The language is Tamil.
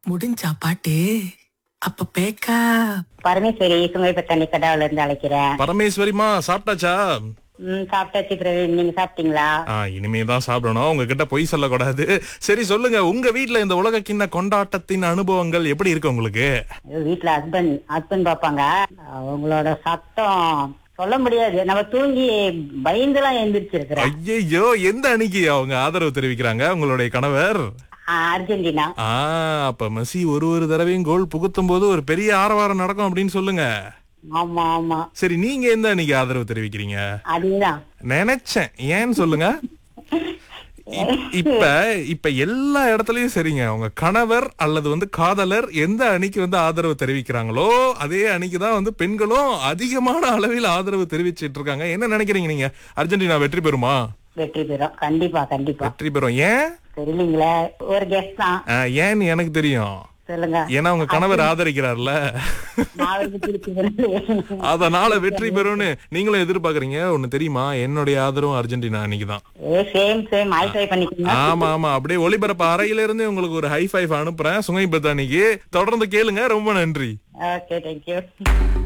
முடிஞ்சா பாட்டு அப்ப பேக்கா பரமேஸ்வரி சுங்கைப்பத்தண்ணி கடாவுல இருந்து அழைக்கிறேன் பரமேஸ்வரிமா சாப்பிட்டாச்சா ம் சாப்பிட்டாச்சு பிரவீன் நீங்க சாப்பிட்டீங்களா ஆ இனிமே தான் சாப்பிடணும் உங்ககிட்ட பொய் சொல்லக்கூடாது சரி சொல்லுங்க உங்க வீட்ல இந்த உலக கிண்ண கொண்டாட்டத்தின் அனுபவங்கள் எப்படி இருக்கு உங்களுக்கு ஐயோ, வீட்ல ஹஸ்பண்ட் ஹஸ்பண்ட் பாப்பாங்க அவங்களோட சத்தம் சொல்ல முடியாது நம்ம தூங்கி பயந்துலாம் எந்திரிச்சிருக்கிறேன் ஐயையோ எந்த அணிக்கு அவங்க ஆதரவு தெரிவிக்கிறாங்க உங்களுடைய கணவர் அர்ஜென்டினா ஆ அப்ப மெஸ்ஸி ஒரு ஒரு தடவையும் கோல் புகுத்தும் போது ஒரு பெரிய ஆரவாரம் நடக்கும் அப்படின்னு சொல்லுங்க ஆமா ஆமா சரி நீங்க எந்த அணிக்கு ஆதரவு தெரிவிக்கிறீங்க அதேதான் நினைச்சேன் ஏன்னு சொல்லுங்க இ- இப்ப இப்ப எல்லா இடத்துலயும் சரிங்க உங்க கணவர் அல்லது வந்து காதலர் எந்த அணிக்கு வந்து ஆதரவு தெரிவிக்கிறாங்களோ அதே அணிக்கு தான் வந்து பெண்களும் அதிகமான அளவில் ஆதரவு தெரிவிச்சிட்டு இருக்காங்க என்ன நினைக்கிறீங்க நீங்க அர்ஜென்டினா வெற்றி பெறுமா வெற்றி பெறும் கண்டிப்பா கண்டிப்பா வெற்றி பெறும் ஏன் தெரியலீங்களே ஒரு கெஸ்ட் தான் ஆ, ஏன்னு எனக்கு தெரியும் சொல்லுங்க ஏன்னா உங்க கணவர் ஆதரிக்கிறார்ல நான் அவருக்கு திருப்பி சொல்லி- அதனால வெற்றி பெறும்னு நீங்களும் எதிர்பார்க்கறீங்க ஒண்ணு தெரியுமா என்னுடைய ஆதரவும் அர்ஜென்டினா அன்னைக்கு தான் ஏ சேம் சேம் ஆய் ட்ரை பண்ணிக்கோங்க ஆமா ஆமா அப்படியே ஒளிபரப்பு அறையில இருந்து உங்களுக்கு ஒரு ஹை ஃபைவ் அனுப்புறேன் சுங்கை பத்தானிக்கு தொடர்ந்து கேளுங்க ரொம்ப நன்றி ஓகே தேங்க்யூ